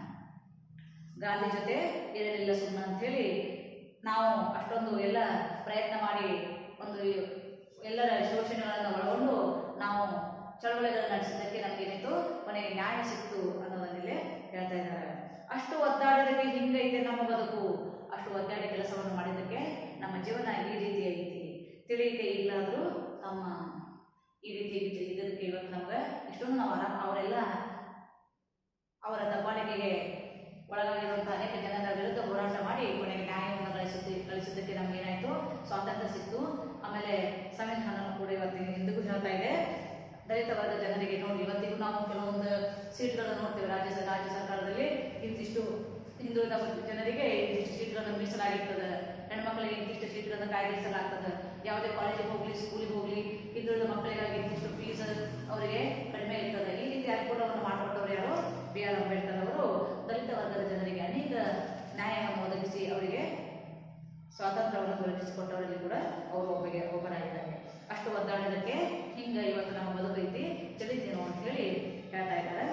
ಗಾಂಧಿ ಜೊತೆ ಇರಲಿಲ್ಲ ಸುಮ್ಮನೆ ಅಂತ ಹೇಳಿ ನಾವು ಅಷ್ಟೊಂದು ಎಲ್ಲ ಪ್ರಯತ್ನ ಮಾಡಿ ಒಂದು ಎಲ್ಲರ ಶೋಷಣೆಗಳನ್ನು ಒಳಗೊಂಡು ನಾವು ಚಳವಳಿಗಳನ್ನು ನಡೆಸಿದ್ದಕ್ಕೆ ನಮಗೇನಿತ್ತು ಕೊನೆಗೆ ನ್ಯಾಯ ಸಿಕ್ತು ಅನ್ನೋದನ್ನೆಲ್ಲೇ ಹೇಳ್ತಾ ಇದ್ದಾರೆ ಅಷ್ಟು ಒದ್ದಾಡೋದಕ್ಕೆ ಹಿಂಗೈತೆ ನಮ್ಮ ಬದುಕು ಅಷ್ಟು ಒದ್ದಾಡಿ ಕೆಲಸವನ್ನು ಮಾಡಿದ್ದಕ್ಕೆ ನಮ್ಮ ಜೀವನ ಈ ರೀತಿಯಾಗೈತಿ ತಿಳಿಯುತ್ತೆ ಈಗಲಾದರೂ ತಮ್ಮ ಈ ರೀತಿ ಇದ್ದ- ಇದ್ದದಕ್ಕೆ ಇವತ್ತು ನಮ್ಗೆ ಇಷ್ಟೊಂದು ನಾವು ಆರಾಮ್ ಅವರೆಲ್ಲ ಅವರ ದಬ್ಬಾಳಿಕೆಗೆ ಒಳಗಾಗಿರುವಂತಹ ಅನೇಕ ಜನರ ವಿರುದ್ಧ ಹೋರಾಟ ಮಾಡಿ ಕೊನೆಗೆ ನ್ಯಾಯವನ್ನು ಗಳಿಸಿದ್ದು ಗಳಿಸಿದ್ದಕ್ಕೆ ನಮ್ಗೆ ಏನಾಯ್ತು ಸ್ವಾತಂತ್ರ್ಯ ಸಿಕ್ತು ಆಮೇಲೆ ಸಂವಿಧಾನ ಕೂಡ ಇವತ್ತಿನ ಇಂದಿಗೂ ಹೇಳ್ತಾ ಇದೆ ದಲಿತ ವರ್ಗ ಜನರಿಗೆ ನೋಡಿ ಇವತ್ತಿಗೂ ನಾವು ಕೆಲವೊಂದು ಸೀಟ್ಗಳನ್ನು ನೋಡ್ತೇವೆ ರಾಜ್ಯ ಸ- ರಾಜ್ಯ ಸರ್ಕಾರದಲ್ಲಿ ಇಂತಿಷ್ಟು ಹಿಂದುಳಿದ ಜನರಿಗೆ ಇಂತಿಷ್ಟು ಸೀಟ್ಗಳನ್ನು ಮೀಸಲಾಗಿರ್ತದೆ ಹೆಣ್ಮಕ್ಳಿಗೆ ಇಂತಿಷ್ಟು ಸೀಟ್ಗಳನ್ನು ಕಾಯ್ದಿರಿಸಲಾಗ್ತದೆ ಯಾವುದೇ ಕಾಲೇಜಿಗೆ ಹೋಗ್ಲಿ ಸ್ಕೂಲಿಗೆ ಹೋಗ್ಲಿ ಹಿಂದುಳಿದ ಮಕ್ಕಳಿಗಾಗಿ ಇಂತಿಷ್ಟು ಫೀಸ್ ಅವರಿಗೆ ಕಡಿಮೆ ಇರ್ತದೆ ಈ ರೀತಿ ಅನುಕೂಲವನ್ನು ಮಾಡಿಕೊಟ್ಟವರು ಯಾರು ಬಿ ಆರ್ ಅಂಬೇಡ್ಕರ್ ಅವರು ದಲಿತ ವರ್ಗದ ಜನರಿಗೆ ಅನೇಕ ನ್ಯಾಯವನ್ನು ಒದಗಿಸಿ ಅವರಿಗೆ ಸ್ವಾತಂತ್ರ್ಯವನ್ನು ದೊರಕಿಸಿಕೊಟ್ಟವರಲ್ಲಿ ಕೂಡ ಅವರು ಒಬ್ಬಗೆ ಒಬ್ಬರಾಗಿದ್ದಾರೆ ಅಷ್ಟು ಒದ್ದಾಡಿದಕ್ಕೆ ಹಿಂಗ ಇವತ್ತು ನಮ್ಮ ಬದುಕೈತಿ ತಿಳಿತೀನೋ ಅಂತ ಹೇಳಿ ಹೇಳ್ತಾ ಇದ್ದಾರೆ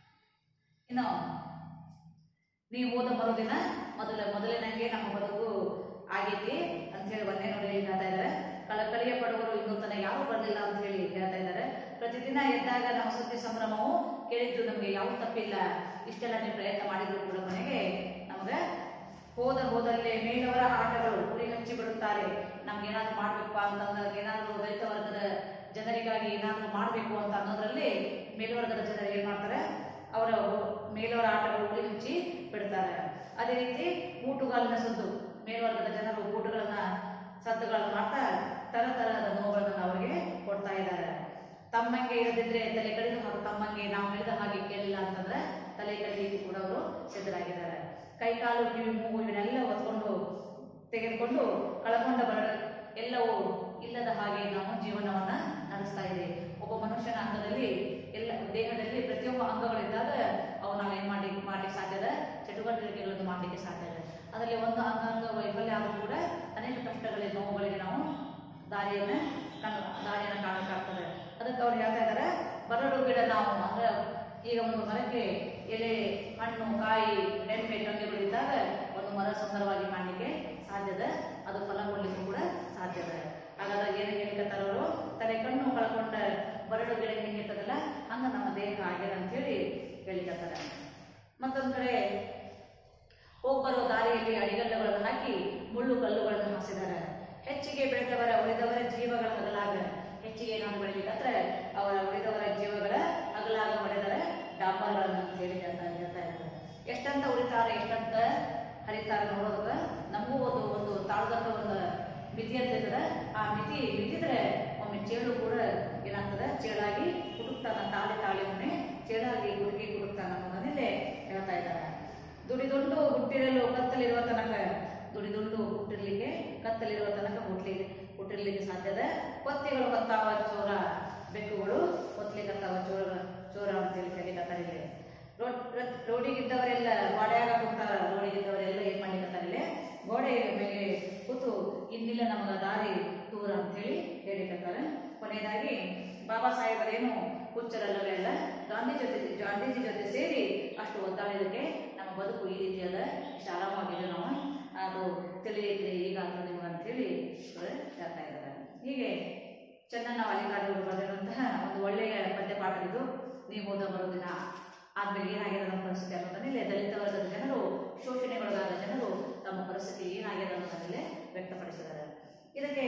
ಇನ್ನು ನೀವು ಹೋದ ಮರುದಿನ ಮೊದಲ ಮೊದಲಿನಂಗೆ ನಮ್ಮ ಬದುಕು ಆಗೈತಿ ಅಂತ ಹೇಳಿ ಒಂದೇ ನೋಡಿ ಹೇಳ್ತಾ ಇದ್ದಾರೆ ಕಳಕಳಿಯ ಪಡುವರು ಇನ್ನೂ ತನಕ ಯಾರು ಬರಲಿಲ್ಲ ಅಂತ ಹೇಳಿ ಹೇಳ್ತಾ ಇದ್ದಾರೆ ಪ್ರತಿದಿನ ಎದ್ದಾಗ ನಾವು ಸುದ್ದಿ ಸಂಭ್ರಮವು ಕೇಳಿದ್ದು ನಮಗೆ ಯಾವ ತಪ್ಪಿಲ್ಲ ಇಷ್ಟೆಲ್ಲ ನೀವು ಪ್ರಯತ್ನ ಮಾಡಿದ್ರು ಕೂಡ ಮನೆಗೆ ನಮಗೆ ಹೋದ ಹೋದಲ್ಲೇ ಮೇಲವರ ಆಟಗಳು ಗುರಿ ಹಚ್ಚಿ ಬಿಡುತ್ತಾರೆ ನಮ್ಗೆ ಏನಾದ್ರು ಮಾಡ್ಬೇಕು ಅಂತಂದಾಗ ಏನಾದ್ರು ರೈತ ವರ್ಗದ ಜನರಿಗಾಗಿ ಏನಾದ್ರು ಮಾಡಬೇಕು ಅಂತ ಅನ್ನೋದ್ರಲ್ಲಿ ಮೇಲ್ವರ್ಗದ ಜನರು ಏನ್ ಮಾಡ್ತಾರೆ ಅವರ ಮೇಲವರ ಆಟಗಳು ಗುರಿ ಹಚ್ಚಿ ಬಿಡ್ತಾರೆ ಅದೇ ರೀತಿ ಊಟುಗಾಲಿನ ಸದ್ದು ಮೇಲ್ವರ್ಗದ ಜನರು ಊಟಗಳನ್ನ ಸದ್ದುಗಳನ್ನ ಮಾಡ್ತಾ ತರ ತರಹದ ನೋವುಗಳನ್ನ ಅವರಿಗೆ ಕೊಡ್ತಾ ಇದ್ದಾರೆ ತಮ್ಮಂಗೆ ಇರದಿದ್ರೆ ತಲೆ ಕಡಿದು ಹಾಗೂ ತಮ್ಮಂಗೆ ನಾವು ಹೇಳಿದ ಹಾಗೆ ಕೇಳಿಲ್ಲ ಅಂತಂದ್ರೆ ತಲೆ ಕಡಿಲಿಕ್ಕೆ ಕೂಡ ಅವರು ಸಿದ್ಧರಾಗಿದ್ದಾರೆ ಕೈ ಕಾಲು ಕಿವಿ ಮೂಗು ಇವನ್ನೆಲ್ಲ ಒತ್ಕೊಂಡು ತೆಗೆದುಕೊಂಡು ಕಳ್ಕೊಂಡ ಬರಡ ಎಲ್ಲವೂ ಇಲ್ಲದ ಹಾಗೆ ನಾವು ಜೀವನವನ್ನ ನಡೆಸ್ತಾ ಇದ್ದೇವೆ ಒಬ್ಬ ಮನುಷ್ಯನ ಅಂಗದಲ್ಲಿ ಎಲ್ಲ ದೇಹದಲ್ಲಿ ಪ್ರತಿಯೊಬ್ಬ ಅಂಗಗಳಿದ್ದಾಗ ಅವು ನಾವು ಏನ್ ಮಾಡಿ ಮಾಡ್ಲಿಕ್ಕೆ ಸಾಧ್ಯದ ಚಟುವಟಿಕೆಗಳನ್ನು ಮಾಡ್ಲಿಕ್ಕೆ ಸಾಧ್ಯ ಇದೆ ಅದರಲ್ಲಿ ಒಂದು ಅಂಗಾಂಗ ವೈಫಲ್ಯ ಆದರೂ ಕೂಡ ಅನೇಕ ಕಷ್ಟಗಳಿಗೆ ನೋವುಗಳಿಗೆ ನಾವು ದಾರಿಯನ್ನ ಕಾಣ ದಾರಿಯನ್ನು ಕಾಣಕ್ಕಾಗ್ತದೆ ಅದಕ್ಕೆ ಅವ್ರು ಹೇಳ್ತಾ ಇದ್ದಾರೆ ಬರಡು ಗಿಡ ನಾವು ಅಂದ್ರೆ ಈಗ ಒಂದು ಮರಕ್ಕೆ ಎಲೆ ಹಣ್ಣು ಕಾಯಿ ರೆಂಬೆ ಟೊಂಗೆಗಳಿದ್ದಾಗ ಒಂದು ಮರ ಸುಂದರವಾಗಿ ಕಾಣಲಿಕ್ಕೆ ಸಾಧ್ಯದ ಅದು ಫಲ ಕೊಡ್ಲಿಕ್ಕೆ ಕೂಡ ಸಾಧ್ಯದ ಹಾಗಾದ್ರೆ ಏನು ಹೇಳಿಕತ್ತಾರ ಅವರು ತಲೆ ಕಣ್ಣು ಕಳ್ಕೊಂಡ ಬರಡು ಗಿಡ ಹೆಂಗಿರ್ತದಲ್ಲ ಹಂಗ ನಮ್ಮ ದೇಹ ಆಗ್ಯದ ಅಂತ ಹೇಳಿ ಹೇಳಿಕತ್ತಾರ ಮತ್ತೊಂದ್ ಕಡೆ ಹೋಗ್ಬರೋ ದಾರಿಯಲ್ಲಿ ಅಡಿಗಲ್ಲುಗಳನ್ನು ಹಾಕಿ ಮುಳ್ಳು ಕಲ್ಲುಗಳನ್ನು ಹಾಸಿದ್ದಾರೆ ಹೆಚ್ಚಿಗೆ ಬೆಳೆದವರ ಉಳಿದವರ ಜೀವಗಳ ಹಗಲಾಗ ಹೆಚ್ಚಿಗೆ ಏನಾದ್ರು ಬೆಳಿಲಿಕ್ಕಂದ್ರೆ ಅವರ ಉಳಿದವರ ಜೀವಗಳ ಹಗಲಾಗ ಹೊಡೆದರೆ ಡಾಂಬರ್ಗಳನ್ನು ಅಂತ ಹೇಳಿ ಹೇಳ್ತಾ ಹೇಳ್ತಾ ಇದ್ದಾರೆ ಎಷ್ಟಂತ ಉಳಿತಾರೆ ಎಷ್ಟಂತ ಹರಿತಾರೆ ನೋಡೋದಕ್ಕೆ ನಮಗೂ ಒಂದು ಒಂದು ತಾಳ್ದಂತ ಒಂದು ಮಿತಿ ಅಂತ ಇರ್ತದೆ ಆ ಮಿತಿ ಮಿತಿದ್ರೆ ಒಮ್ಮೆ ಚೇಳು ಕೂಡ ಏನಾಗ್ತದೆ ಚೇಳಾಗಿ ಕುಟುಕ್ತಾನ ತಾಳಿ ತಾಳಿ ಒಮ್ಮೆ ಚೇಳಾಗಿ ಹುಡುಗಿ ಕುಟುಕ್ತಾನ ಅನ್ನೋದನ್ನೇ ಹೇಳ್ತಾ ಇದ್ದಾರೆ ದುಡಿದುಂಡು ಹುಟ್ಟಿರಲು ಕತ್ತಲಿರುವ ತನಕ ದುಡಿದುಂಡು ಹುಟ್ಟಿರ್ಲಿಕ್ಕೆ ಕತ್ತಲಿರುವ ತನಕ ಹುಟ್ಲಿಕ್ಕೆ ಹುಟ್ಟಿರ್ಲಿಕ್ಕೆ ಸಾಧ್ಯದ ಕೊತ್ತಿಗಳು ಹೊತ್ತಾವ ಚೋರ ಬೆಕ್ಕುಗಳು ಹೊತ್ಲಿಕ್ಕತ್ತಾವ ಚೋರ ಚೋರ ಅಂತೇಳಿ ಕರೀಕತ್ತಾರೆ ಇಲ್ಲಿ ರೋಡ್ ರ- ರೋಡಿಗಿದ್ದವರೆಲ್ಲ ಗೋಡೆಯಾಗ ಕೂತಾರ ರೋಡಿಗಿದ್ದವರೆಲ್ಲ ಏನ್ ಮಾಡ್ಲಿಕ್ಕತ್ತಾರೆ ಇಲ್ಲಿ ಗೋಡೆ ಮೇಲೆ ಕೂತು ಇನ್ನಿಲ್ಲ ನಮಗ ದಾರಿ ದೂರ ಅಂತೇಳಿ ಹೇಳಿಕತ್ತಾರೆ ಕೊನೆಯದಾಗಿ ಬಾಬಾ ಸಾಹೇಬರೇನು ಹುಚ್ಚರಲ್ಲವೇ ಅಲ್ಲ ಗಾಂಧಿ ಜೊತೆ ಗಾಂಧೀಜಿ ಜೊತೆ ಸೇರಿ ಅಷ್ಟು ಒದ್ದಾಡಿದಕ್ಕೆ ನಮ್ಮ ಬದುಕು ಈ ರೀತಿಯಾದ ಇಷ್ಟು ಆರಾಮಾಗಿದೆ ನಾವು ಅದು ತಿಳಿಯೈತ್ರಿ ಈಗ ಅಂತ ನಿಮ್ಗೆ ಅಂತೇಳಿ ಇವ್ರು ಹೇಳ್ತಾ ಇದ್ದಾರೆ ಹೀಗೆ ಚೆನ್ನಣ್ಣ ವಾಲಿಕಾಡವರು ಬರೆದಿರುವಂತಹ ಒಂದು ಒಳ್ಳೆಯ ಪದ್ಯ ಪಾಠ ಇದು ನೀವು ಓದೋ ಬರೋ ದಿನ ಆದ್ಮೇಲೆ ಏನಾಗಿದೆ ನಮ್ಮ ಪರಿಸ್ಥಿತಿ ಅನ್ನೋದನ್ನೇ ದಲಿತ ವರ್ಗದ ಜನರು ಶೋಷಣೆಗೊಳಗಾದ ಜನರು ತಮ್ಮ ಪರಿಸ್ಥಿತಿ ಏನಾಗಿದೆ ಅನ್ನೋದನ್ನೇ ವ್ಯಕ್ತಪಡಿಸಿದ್ದಾರೆ ಇದಕ್ಕೆ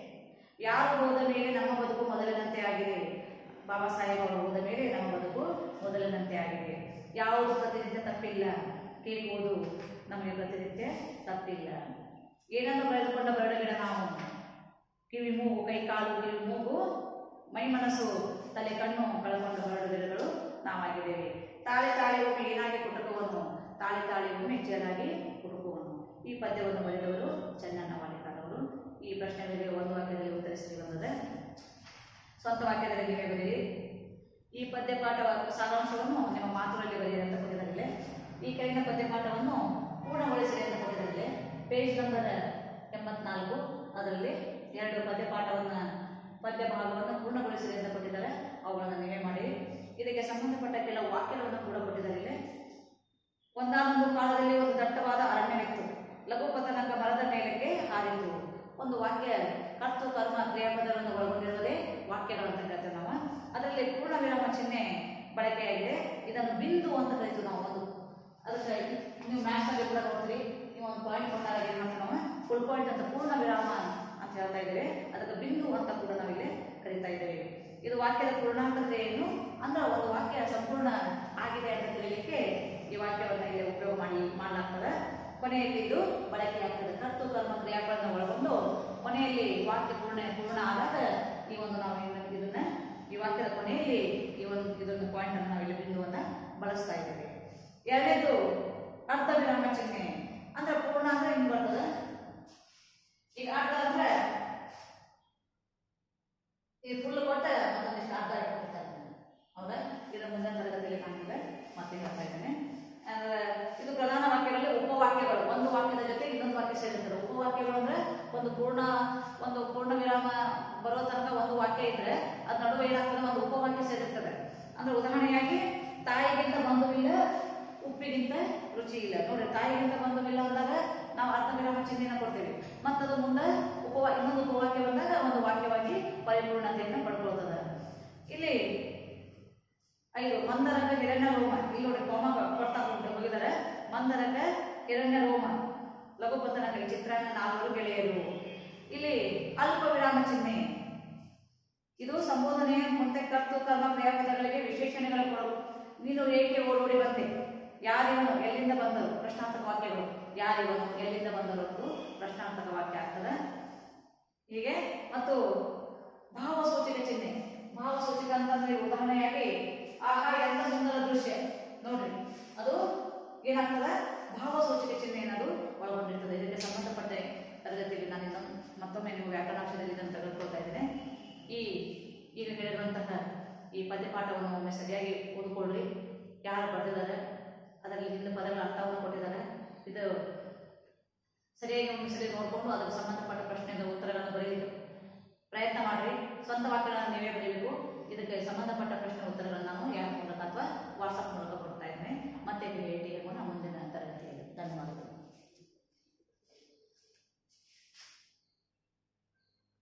ಯಾರು ಹೋದ ಮೇಲೆ ನಮ್ಮ ಬದುಕು ಮೊದಲಿನಂತೆ ಆಗಿದೆ ಬಾಬಾ ಸಾಹೇಬ್ ಅವರು ಹೋದ ಮೇಲೆ ನಮ್ಮ ಬದುಕು ಮೊದಲಿನಂತೆ ಆಗಿದೆ ಯಾವುದು ಪ್ರತಿನಿತ್ಯ ತಪ್ಪಿಲ್ಲ ಕೇಳುವುದು ನಮಗೆ ಪ್ರತಿನಿತ್ಯ ತಪ್ಪಿಲ್ಲ ಏನನ್ನು ಬೆಳೆದುಕೊಂಡ ಬರಡಗಿಡ ನಾವು ಕಿವಿ ಮೂಗು ಕೈ ಕಾಲು ಕಿವಿ ಮೂಗು ಮೈ ಮನಸ್ಸು ತಲೆ ಕಣ್ಣು ಕಳ್ಕೊಂಡ ಬರಡು ಗಿಡಗಳು ನಾವಾಗಿದ್ದೇವೆ ತಾಳೆ ತಾಳೆ ಒಮ್ಮೆ ಏನಾಗಿ ಕುಟುಕುವನು ತಾಳೆ ತಾಳೆ ಒಮ್ಮೆ ಚೇರಾಗಿ ಕುಟುಕುವನು ಈ ಪದ್ಯವನ್ನು ಬರೆದವರು ಚೆನ್ನಣ್ಣ ವಾಲಿಕಾರವರು ಈ ಪ್ರಶ್ನೆಗಳಿಗೆ ಒಂದು ವಾಕ್ಯದಲ್ಲಿ ಉತ್ತರಿಸಿ ಬಂದದೆ ಸ್ವಂತ ವಾಕ್ಯದಲ್ಲಿ ನೀವೇ ಬರೀರಿ ಈ ಪದ್ಯ ಪಾಠ ಸಾರಾಂಶವನ್ನು ನಿಮ್ಮ ಮಾತುಗಳಲ್ಲಿ ಬರೆಯಿರಿ ಅಂತ ಕೊಟ್ಟಿದ್ದಾರೆ ಈ ಕೆಳಗಿನ ಪದ್ಯ ಪಾಠವನ್ನು ಪೂರ್ಣಗೊಳಿಸಿರಿ ಅಂತ ಕೊಟ್ಟಿದ್ದಾರೆ ಪೇಜ್ ನಂಬರ್ ಎಂಬತ್ನಾಲ್ಕು ಅದರಲ್ಲಿ ಎರಡು ಪದ್ಯ ಪಾಠವನ್ನು ಪದ್ಯ ಭಾಗವನ್ನು ಪೂರ್ಣಗೊಳಿಸಿರಿ ಅಂತ ಕೊಟ್ಟಿದ್ದಾರೆ ಅವುಗಳನ್ನು ನೀವೇ ಮಾಡಿ ಇದಕ್ಕೆ ಸಂಬಂಧಪಟ್ಟ ಕೆಲವು ವಾಕ್ಯಗಳನ್ನು ಕೂಡ ಕೊಟ್ಟಿದ್ದಾರೆ ಇಲ್ಲಿ ಒಂದಾನೊಂದು ಕಾಲದಲ್ಲಿ ಒಂದು ದಟ್ಟವಾದ ಅರಣ್ಯವಿತ್ತು ಲಘುಪತನಕ ಮರದ ಮೇಲಕ್ಕೆ ಹಾರಿತು ಒಂದು ವಾಕ್ಯ ಕರ್ತು ಕರ್ಮ ಕ್ರಿಯಾಪದಗಳನ್ನು ಒಳಗೊಂಡಿರುವುದೇ ವಾಕ್ಯಗಳು ಅಂತ ಹೇಳ್ತೇವೆ ನಾವು ಅದರಲ್ಲಿ ಪೂರ್ಣ ವಿರಾಮ ಚಿಹ್ನೆ ಬಳಕೆಯಾಗಿದೆ ಇದನ್ನು ಬಿಂದು ಅಂತ ಕರಿತೀವಿ ನಾವು ಒಂದು ಅದಕ್ಕೆ ನೀವು ಮ್ಯಾಥ್ನಲ್ಲಿ ಕೂಡ ನೋಡ್ತೀರಿ ನೀವು ಒಂದು ಪಾಯಿಂಟ್ ಕೊಟ್ಟಾಗ ಏನು ಮಾಡ್ತೀವಿ ನಾವು ಫುಲ್ ಪಾಯಿಂಟ್ ಅಂತ ಪೂರ್ಣ ವಿರಾಮ ಅಂತ ಹೇಳ್ತಾ ಇದ್ದೇವೆ ಅದಕ್ಕೆ ಬಿಂದು ಅಂತ ಕೂಡ ನಾವಿಲ್ಲಿ ಕರಿತಾ ಇದ್ದೇವೆ ಇದು ವಾಕ್ಯದ ಪೂರ್ಣಾಂಕತೆ ಏನು ಅಂದ್ರೆ ಒಂದು ವಾಕ್ಯ ಸಂಪೂರ್ಣ ಆಗಿದೆ ಅಂತ ತಿಳಿಯಲಿಕ್ಕೆ ಈ ವಾಕ್ಯವನ್ನು ಇಲ್ಲಿ ಉಪಯೋಗ ಮಾಡಿ ಮಾಡಲಾಗ್ತದೆ ಕೊನೆಯಲ್ಲಿ ಇದು ಬಳಕೆಯಾಗ್ತದೆ ಕರ್ತು ಕರ್ಮ ಕ್ರಿಯಾಗಳನ್ನು ಒಳಗೊಂಡು ಕೊನೆಯಲ್ಲಿ ವಾಕ್ಯ ಪೂರ್ಣ ಪೂರ್ಣ ಆದಾಗ ಈ ಒಂದು ನಾವು ಇನ್ನು ಇದನ್ನ ಈ ವಾಕ್ಯದ ಕೊನೆಯಲ್ಲಿ ಈ ಒಂದು ಇದೊಂದು ಪಾಯಿಂಟ್ ಅನ್ನು ನಾವಿಲ್ಲಿ ಬಿಂದುವನ್ನ ಬಳಸ್ತಾ ಇದ್ದೇವೆ ಎರಡನೇದು ಅರ್ಧ ವಿರಾಮ ಚಿಹ್ನೆ ಅಂದ್ರೆ ಪೂರ್ಣ ಅಂದ್ರೆ ಹಿಂಗ್ ಬರ್ತದೆ ಈಗ ಅರ್ಧ ಅಂದ್ರೆ ಈ ಫುಲ್ ಕೊಟ್ಟ ಮತ್ತೊಂದಿಷ್ಟು ಅರ್ಧ ಇಟ್ಕೊಳ್ತಾ ಇದ್ದೇನೆ ಹೌದಾ ಇದರ ಮುಂದಿನ ತರಗತಿಯಲ್ಲಿ ಕಾಣ್ತದೆ ಮತ್ತೆ ಹೇಳ್ತಾ ಇದ್ದೇನೆ ಅಂದ್ರೆ ಇದು ಪ್ರಧಾನ ವಾಕ್ಯಗಳಲ್ಲಿ ಉಪವಾಕ್ಯಗಳು ಒಂದು ವಾಕ್ಯದ ಜೊತೆ ಇನ್ನೊಂದು ವಾಕ್ಯ ಸೇರಿರ್ತದೆ ಉಪವಾಕ್ಯಗಳು ಅಂದ್ರೆ ಒಂದು ಪೂರ್ಣ ಒಂದು ಪೂರ್ಣ ವಿರಾಮ ಬರೋ ತನಕ ಒಂದು ವಾಕ್ಯ ಇದ್ರೆ ಅದ್ ನಡುವೆ ಏನಾಗ್ತದೆ ಒಂದು ಉಪವಾಕ್ಯ ಸೇರಿರ್ತದೆ ಅಂದ್ರೆ ಉದಾಹರಣೆಯಾಗಿ ತಾಯಿಗಿಂತ ಬಂಧುವಿಲ್ಲ ಉಪ್ಪಿಗಿಂತ ರುಚಿ ಇಲ್ಲ ನೋಡ್ರಿ ತಾಯಿಗಿಂತ ಬಂಧುವಿಲ್ಲ ಅಂದಾಗ ನಾವು ಅರ್ಧ ವಿರಾಮ ಚಿಹ್ನೆನ ಕೊಡ್ತೀವಿ ಮತ್ತದು ಮುಂದೆ ಉಪವಾ ಇನ್ನೊಂದು ಉಪವಾಕ್ಯ ಬಂದಾಗ ಒಂದು ವಾಕ್ಯವಾಗಿ ಪರಿಪೂರ್ಣತೆಯನ್ನು ಪಡ್ಕೊಳ್ತದ ಇಲ್ಲಿ ಐದು ಮಂದರಕ ಹಿರಣ್ಯ ರೋಮ ಇಲ್ಲಿ ನೋಡಿ ಕೋಮ ಕೊಡ್ತಾ ಹೋಗಿ ಹೋಗಿದ್ದಾರೆ ಮಂದರಕ ಹಿರಣ್ಯ ರೋಮ ಲಘುಪತನ ಕೈ ಚಿತ್ರಾನ್ನ ನಾಲ್ವರು ಗೆಳೆಯರು ಇಲ್ಲಿ ಅಲ್ಪ ವಿರಾಮ ಚಿಹ್ನೆ ಇದು ಸಂಬೋಧನೆ ಮತ್ತೆ ಕರ್ತು ಕರ್ಮ ಕ್ರಿಯಾಪದಗಳಿಗೆ ವಿಶೇಷಣಗಳ ಕೊಡಲು ನೀನು ಏಕೆ ಓಡೋಡಿ ಬಂದೆ ಯಾರಿವನು ಎಲ್ಲಿಂದ ಬಂದರು ಪ್ರಶ್ನಾರ್ಥಕ ವಾಕ್ಯಗಳು ಯಾರಿವನು ಎಲ್ಲಿಂದ ಬಂದರು ಎಂದು ಪ್ರಶ್ನಾರ್ಥಕ ವಾಕ್ಯ ಆಗ್ತದೆ ಹೀಗೆ ಮತ್ತು ಭಾವಸೂಚಕ ಚಿಹ್ನೆ ಭಾವಸೂಚಕ ಅಂತಂದ್ರೆ ಉದಾಹರಣೆಯಾಗಿ ಆಹಾ ಎಂತ ಸುಂದರ ದೃಶ್ಯ ನೋಡ್ರಿ ಅದು ಏನಾಗ್ತದ ಭಾವಸೂಚಕ ಚಿಹ್ನೆ ಅನ್ನೋದು ಒಳಗೊಂಡಿರ್ತದೆ ಇದಕ್ಕೆ ಸಂಬಂಧಪಟ್ಟ ತರಗತಿಯಲ್ಲಿ ನಾನು ಇನ್ನೊಂದು ಮತ್ತೊಮ್ಮೆ ನೀವು ವ್ಯಾಕರಣಾಂಶದಲ್ಲಿ ಇದನ್ನು ತೆಗೆದುಕೊಳ್ತಾ ಇದ್ದೇನೆ ಈ ಈಗ ಹೇಳಿರುವಂತಹ ಈ ಪದ್ಯಪಾಠವನ್ನು ಒಮ್ಮೆ ಸರಿಯಾಗಿ ಓದ್ಕೊಳ್ರಿ ಯಾರು ಬರೆದಿದ್ದಾರೆ ಅದರಲ್ಲಿ ಹಿಂದೆ ಪದಗಳ ಅರ್ಥವನ್ನು ಕೊಟ್ಟಿದ್ದಾರೆ ಇದು ಸರಿಯಾಗಿ ಒಮ್ಮೆ ಸರಿ ನೋಡಿಕೊಂಡು ಅದಕ್ಕೆ ಸಂಬಂಧಪಟ್ಟ ಪ್ರಶ್ನೆಗೆ ಉತ್ತರಗಳನ್ನು ಬರೆಯಲು ಪ್ರಯತ್ನ ಮಾಡಿರಿ ಸ್ವಂತ ವಾಕ್ಯಗಳನ್ನು ನೀವೇ ಬರೀಬೇಕು ಇದಕ್ಕೆ ಸಂಬಂಧಪಟ್ಟ ಪ್ರಶ್ನೆ ಉತ್ತರಗಳನ್ನು ನಾನು ಯಾವ ಮೂಲಕ ಅಥವಾ ವಾಟ್ಸಪ್ ಮೂಲಕ ಕೊಡ್ತಾ ಇದ್ದೇನೆ